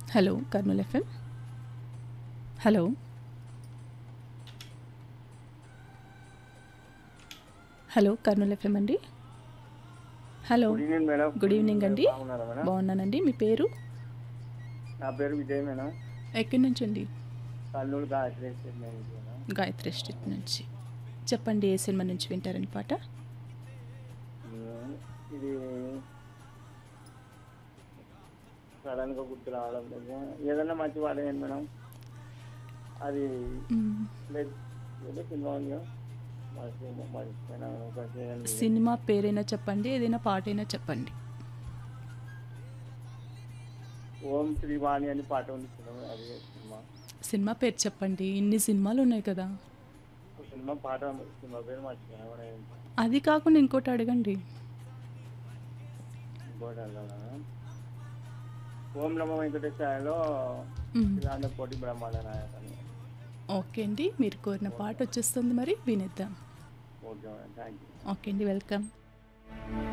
Hello Kurnool FM hello hello Kurnool FM అండి hello good evening madam good evening అండి బాగున్నారా madam బాగున్నానండి మీ పేరు నా పేరు విజయ్ మేడం ఎక్కడి నుంచి అండి Kurnool Gayatri estate manager madam Gayatri street నుంచి చెప్పండి ఏ సినిమా నుంచి వింటారని పాట ఉమ్, ఇది సడన్ గా గుర్తు రావడం లేదు ఏదన్నా మంచి వాడేయండి మేడం అది మ్మ్. లేదు ఏదో సినిమా ఉంది కదా, మర్చిపోయినా మర్చిపోయినా ఒక చేయండి. సినిమా పేరైనా చెప్పండి ఏదైనా పాట అయినా చెప్పండి ఓం శ్రీవాణి అని పాట ఉంది చూడండి, అది సినిమా సినిమా పేరు చెప్పండి ఇన్ని సినిమాలు ఉన్నాయి కదా ఒక సినిమా పాట సినిమా పేరు మర్చిపోయినా కూడా ఏంటి? అది కాకుండా ఇంకోటి అడగండి ఇంకోటి అన్నానా? ఓం నమో వెంకటేశ్వరలో మ్మ్. ఇలాంటి కోటి బ్రహ్మాండ నాయకని ఓకే అండి మీరు కోరిన పాట వచ్చేస్తుంది మరి వినేద్దాం okay madam thank you okay అండి వెల్కమ్